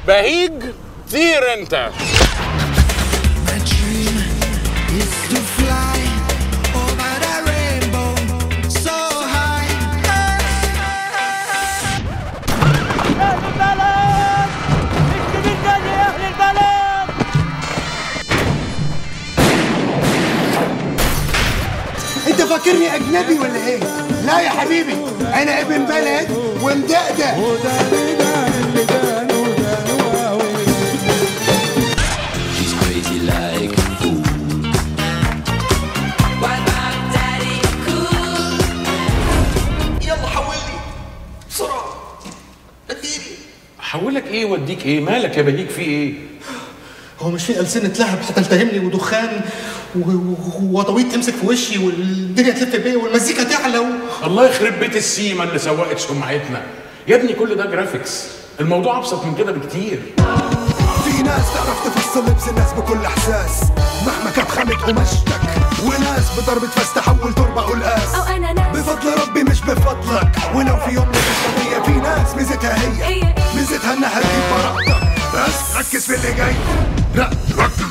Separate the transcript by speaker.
Speaker 1: بهيج طير انت
Speaker 2: My dream is to fly over the rainbow so high.
Speaker 3: أهل البلد اكتب النادي يا أهل البلد
Speaker 4: انت فاكرني اجنبي ولا ايه لا يا حبيبي انا ابن بلد ومدقدق
Speaker 2: She's crazy like a fool.
Speaker 5: يلا حولني بسرعة اديني
Speaker 1: حولك ايه واديك ايه مالك يا بهيج في ايه
Speaker 5: هو مش في ألسنة لهب هتلتهمني ودخان و- و- وطويل تمسك في وشي والدنيا تلف بيا والمزيكا تعلى و...
Speaker 1: الله يخرب بيت السيما اللي سوقت سمعتنا يا ابني كل ده جرافيكس الموضوع ابسط من كده بكتير
Speaker 4: في ناس تعرف تفصل لبس الناس بكل احساس مهما كانت خامة قماشتك وناس بضربة فاس تحول تربة قلقاس
Speaker 6: أو أنا ناس
Speaker 4: بفضل ربي مش بفضلك ولو في يوم مش قضية في ناس ميزتها هي
Speaker 6: هي.
Speaker 4: ميزتها انها تجيب براءتك بس ركز في اللي جاي لا ركز